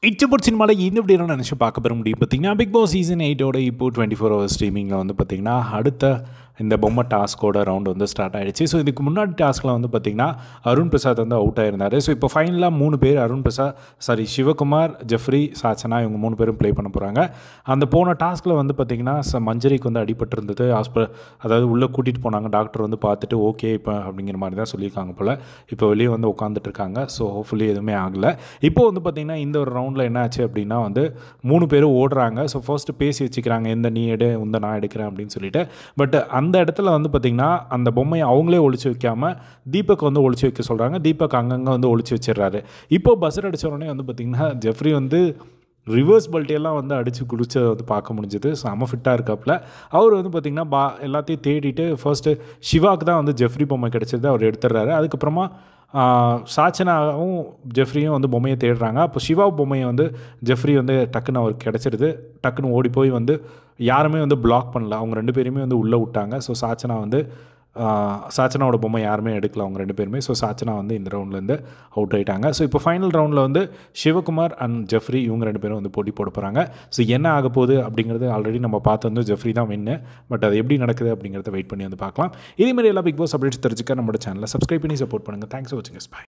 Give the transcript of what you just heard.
இச்சப்போட் சினிமாவில் இந்த இப்படி என்ன நினச்சி பார்க்க பெற முடியும் பார்த்தீங்கன்னா பிக் பாஸ் சீசன் எயிட்டோட இப்போ டுவெண்ட்டி ஃபோர் ஹவர்ஸ் ஸ்ட்ரீமிங்கில் வந்து பார்த்தீங்கன்னா அடுத்த இந்த பொம்மை டாஸ்கோட ரவுண்ட் வந்து ஸ்டார்ட் ஆயிடுச்சு ஸோ இதுக்கு முன்னாடி டாஸ்கில் வந்து பார்த்தீங்கன்னா அருண் பிரசாத் வந்து அவுட் ஆயிருந்தார் ஸோ இப்போ ஃபைனலாக மூணு பேர் அருண் பிரசாத் சாரி சிவகுமார் ஜெஃப்ரி சாச்சனா இவங்க மூணு பேரும் ப்ளே பண்ண போகிறாங்க அந்த போன டாஸ்கில் வந்து பார்த்தீங்கன்னா ச மஞ்சரிக்கு வந்து அடிபட்டு இருந்தது ஹாஸ்பிட்டல் அதாவது உள்ளே கூட்டிகிட்டு போனாங்க டாக்டர் வந்து பார்த்துட்டு ஓகே இப்போ அப்படிங்கிற மாதிரி தான் சொல்லியிருக்காங்க போல் இப்போ வெளியே வந்து உட்காந்துட்டு இருக்காங்க ஸோ ஹோப்ஃபுல்லி எதுவுமே ஆகலை இப்போ வந்து பார்த்திங்கன்னா இந்த ஒரு ரவுண்டில் என்ன ஆச்சு அப்படின்னா வந்து மூணு பேரும் ஓடுறாங்க ஸோ ஃபர்ஸ்ட்டு பேசி வச்சுக்கிறாங்க எந்த நீ எடு இந்த நான் எடுக்கிறேன் அப்படின்னு சொல்லிட்டு பட் அந்த இடத்துல வந்து பார்த்திங்கன்னா அந்த பொம்மையை அவங்களே ஒழிச்சு வைக்காம தீபக் வந்து ஒழிச்சு வைக்க சொல்கிறாங்க தீபக் அங்கங்கே வந்து ஒழிச்சு வச்சிடுறாரு இப்போ பஸ்ஸர் அடிச்ச உடனே வந்து பார்த்திங்கன்னா ஜெஃப்ரி வந்து ரிவர்ஸ் பல்ட்டியெல்லாம் வந்து அடித்து குடிச்சதை வந்து பார்க்க முடிஞ்சது செம ஃபிட்டாக இருக்காப்புல அவர் வந்து பார்த்திங்கன்னா பா எல்லாத்தையும் தேடிட்டு ஃபர்ஸ்ட்டு சிவாக்கு தான் வந்து ஜெஃப்ரி பொம்மை கிடச்சது அவர் எடுத்துடுறாரு அதுக்கப்புறமா ஆஹ், சாச்சனாவும் ஜெஃப்ரியும் வந்து பொம்மையை தேடுறாங்க அப்போ சிவா பொம்மையை வந்து ஜெஃப்ரி வந்து டக்குன்னு அவருக்கு கிடச்சிருது டக்குன்னு ஓடி போய் வந்து யாருமே வந்து பிளாக் பண்ணல அவங்க ரெண்டு பேருமே வந்து உள்ளே விட்டாங்க ஸோ சாச்சனா வந்து ஆஹ், சாச்சனாவோட பொம்மை யாருமே எடுக்கல அவங்க ரெண்டு பேருமே ஸோ சாச்சனா வந்து இந்த ரவுண்ட்லேருந்து அவுட் ஆயிட்டாங்க ஸோ இப்போ ஃபைனல் ரவுண்டில் வந்து சிவகுமார் அண்ட் ஜெஃப்ரி இவங்க ரெண்டு பேரும் வந்து போட்டி போட போகிறாங்க ஸோ என்ன ஆக போகுது அப்படிங்கிறது ஆல்ரெடி நம்ம பார்த்து வந்து ஜெஃப்ரி தான் வின்னு பட் அது எப்படி நடக்குது அப்படிங்கிறத வெயிட் பண்ணி வந்து பார்க்கலாம் இதே மாதிரி எல்லா பிக் பாஸ் அப்டேட்ஸ் தெரிஞ்சுக்க நம்மளோட சேனலை சப்ஸ்கிரைப் பண்ணி சப்போர்ட் பண்ணுங்கள் தேங்க்ஸ் ஃபார் வாட்சிங் பை